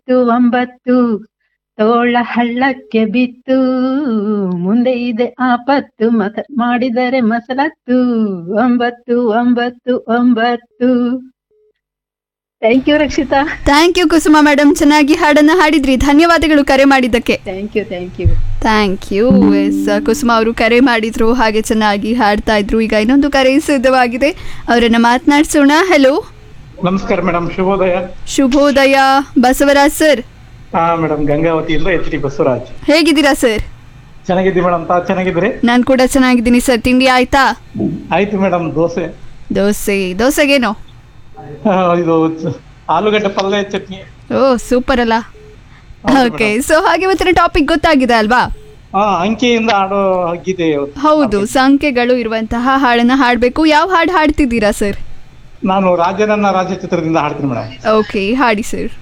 ಒಂಬತ್ತು ಒಂಬತ್ತು ತೋಳ ಹಳ್ಳಕ್ಕೆ ಬಿತ್ತು ಮುಂದೆ ಇದೆ ಆಪತ್ತು ಮತ ಮಾಡಿದರೆ ಮಸಲತ್ತು ಒಂಬತ್ತು ಒಂಬತ್ತು ಒಂಬತ್ತು thank you Rakshita thank you Kusuma madam ಚೆನ್ನಾಗಿ ಹಾಡನ್ನ ಹಾಡಿದ್ರಿ ಧನ್ಯವಾದಗಳು ಕರೆ ಮಾಡಿದ್ದಕ್ಕೆ thank you thank you thank you yes Kusuma ಅವರು ಕರೆ ಮಾಡಿದ್ರು ಹಾಗೆ ಚೆನ್ನಾಗಿ ಹಾಡ್ತಾ ಇದ್ರು ಈಗ ಇನ್ನೊಂದು ಕರೆ ಸಿದ್ಧವಾಗಿದೆ ಅವರನ್ನ ಮಾತನಾಡಿಸೋಣ ಹೆಲೋ ನಮಸ್ಕಾರ ಮೇಡಮ್ ಶುಭೋದಯ ಶುಭೋದಯ ಬಸವರಾಜ್ ಸರ್ ಹಾ ಮೇಡಮ್ ಗಂಗಾವತಿಯಿಂದ ಎಚ್ ಡಿ ಬಸವರಾಜ್ ಹೇಗಿದ್ದೀರಾ ಸರ್ ಚೆನ್ನಾಗಿದ್ದೀವಿ ಮೇಡಮ್ ತಾ ಚೆನ್ನಾಗಿದ್ರಿ ನಾನು ಕೂಡ ಚೆನ್ನಾಗಿದ್ದೀನಿ ಸರ್ ತಿಂಡಿ ಆಯ್ತಾ ಆಯ್ತು ಮೇಡಮ್ ದೋಸೆ ದೋಸೆ ದೋಸೆಗೇನೋ ಆ, ಇದು ಚ- ಆಲೂಗಡ್ಡೆ ಪಲ್ಯ ಚಟ್ನಿ ಓ ಸೂಪರ್ ಅಲ್ಲ ಹೌದು ಓಕೆ ಸೊ ಹಾಗೆ ಇವತ್ತಿನ ಟಾಪಿಕ್ ಗೊತ್ತಾಗಿದೆ ಅಲ್ವಾ ಹಾ ಅಂಕಿಯಿಂದ ಆಡೋ ಗೀತೆ ಇವತ್ತು. ಹೌದು ಸಂಖ್ಯೆಗಳು ಇರುವಂತಹ ಹಾಡನ್ನ ಹಾಡಬೇಕು ಯಾವ ಹಾಡು ಹಾಡ್ತಿದ್ದೀರಾ ಸರ್ ನಾನು ರಾಜನನ್ನ ರಾಜ ಚಿತ್ರದಿಂದ ಹಾಡ್ತೀನಿ ಮೇಡಮ್ ಓಕೆ ಹಾಡಿ ಸರ್